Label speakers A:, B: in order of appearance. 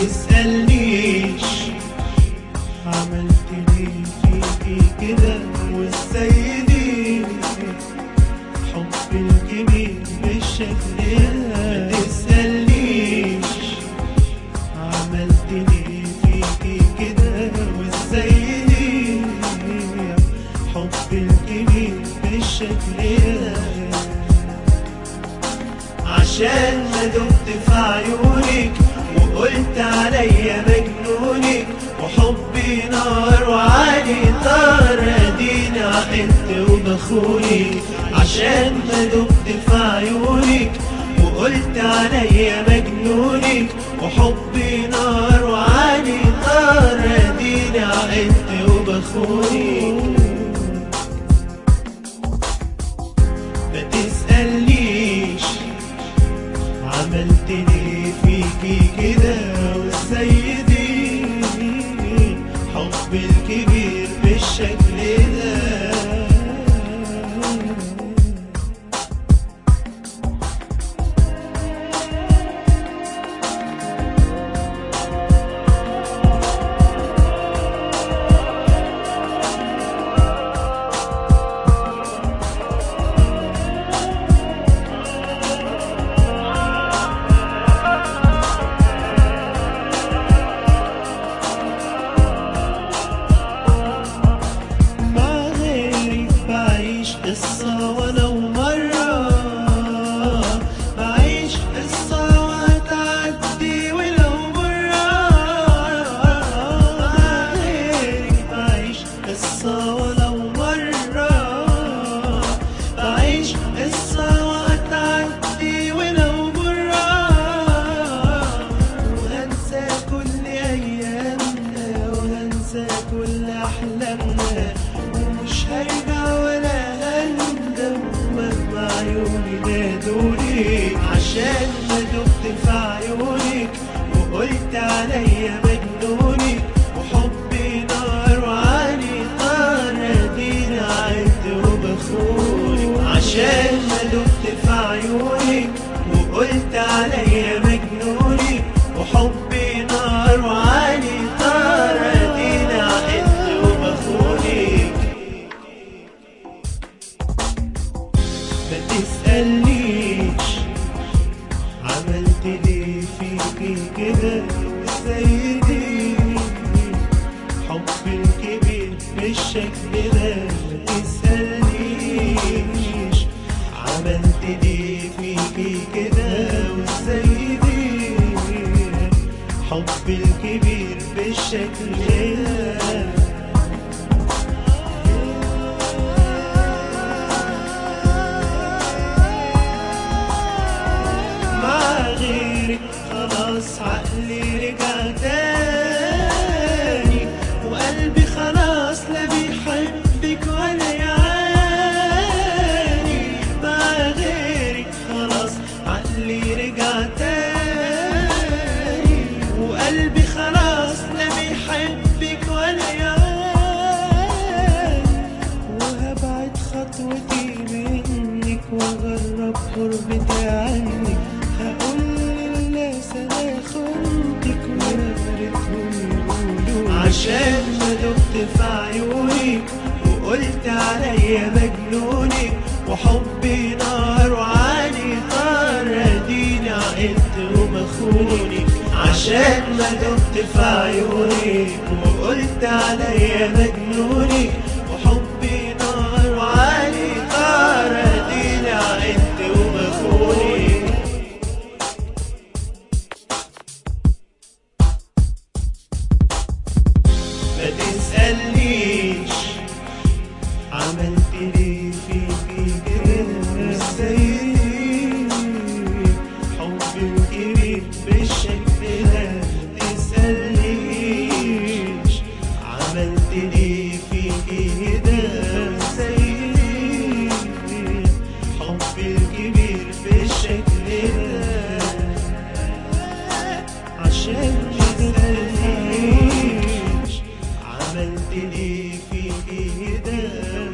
A: تسألنيش عملت ليه فيكي كده وازاي دي حب الكبير بالشكل ده ما تسألنيش عملت ليه فيكي كده وازاي دي حب الكبير بالشكل ده عشان ما دمت في عيونك وقلت عليا مجنونك وحبي نار وعلي طار اديني عقدت وبخونك عشان ما دمت في عيونك وقلت عليا مجنونك وحبي نار وعلي طار اديني عقدت وبخونك ما تسألنيش عملت ليه فيكي كده وازاي دي حب الكبير بالشكل ده مع غيرك بعيش قصة ولو مرة بعيش قصة وهتعدي ولو مرة مع غيرك بعيش قصة ولو مرة بعيش قصة وهتعدي ولو مرة وهنسى كل أيامنا وهنسى كل أحلامنا ومش هرجع ولا هندم مهما عيوني نادوني عشان ما دمت في عيونك وقلت عليا مجنونك وحبي نار وعلي طار اديني عدت وبخونك عشان ما دمت في عيونك وقلت عليا مجنونك وحبي نار وعلي طار اديني عدت وبخونك ما تسألنيش عملت ليه فيكي كده وازاي دي حب الكبير بالشكل ده ما تسألنيش عملت ليه فيكي كده وازاي دي حب الكبير بالشكل ده مع غيرك خلاص عقلي رجع تاني وقلبي خلاص لا بيحبك ولا يعاني مع غيرك خلاص عقلي رجع تاني وقلبي خلاص لا بيحبك ولا يعاني وهبعد خطوتي منك واجرب قربتي عنك هقول للناس انا خنتك ونفرتهم يقولوا عشان ما دمت في عيونك وقلت عليا مجنونك وحبي نار وعلي طار اديني عقدت وبخونك عشان ما دمت في عيونك وقلت عليا مجنونك وحبي نار وعلي طار اديني عقدت وبخونك ما تسألنيش عملت ليه فيكي كده ازاي حب الكبير بالشكل ده ما تسألنيش عملت ليه فيكي كده ازاي حب الكبير بالشكل ده عشان ما تسألنيش عملت ليه فيكي كده